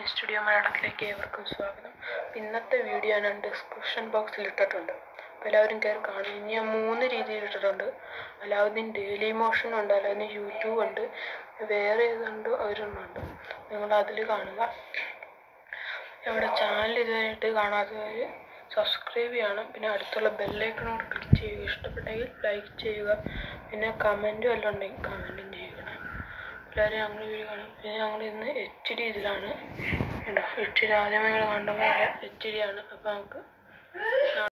studio മലയാളത്തിലേക്ക് ഏവർക്കും സ്വാഗതം ഇന്നത്തെ വീഡിയോ ഞാൻ ഡിസ്ക്രിപ്ഷൻ ബോക്സിൽ ഇട്ടിട്ടുണ്ട് അപ്പോൾ എല്ലാവരും കയറി കാണും ഇനി ഞാൻ മൂന്ന് രീതിയിൽ ഇട്ടിട്ടുണ്ട് അലാവുദ്ദീൻ ഡെയിലി മോഷൻ ഉണ്ട് അലാവുദ്ദീൻ യൂട്യൂബ് ഉണ്ട് വേറെ ഏതുണ്ട് ഒരെണ്ണമുണ്ട് നിങ്ങൾ അതിൽ കാണുക നമ്മുടെ ചാനൽ ഇതുവരെയായിട്ട് കാണാത്തവർ സബ്സ്ക്രൈബ് ചെയ്യണം പിന്നെ അടുത്തുള്ള ബെല്ലൈക്കണോട് ക്ലിക്ക് ചെയ്യുക ഇഷ്ടപ്പെട്ടെങ്കിൽ ലൈക്ക് ചെയ്യുക പിന്നെ കമൻറ്റും എല്ലാം ഉണ്ടെങ്കിൽ കമൻറ്റും ചെയ്യുക എല്ലാവരും ഞങ്ങൾ വീഡിയോ കാണും പിന്നെ ഞങ്ങൾ ഇന്ന് എച്ച് ഡി ഇതിലാണ് കേട്ടോ എച്ച് ഡി ആദ്യമേ നിങ്ങൾ കണ്ട പോലെ എച്ച് ഡി ആണ് അപ്പോൾ നമുക്ക്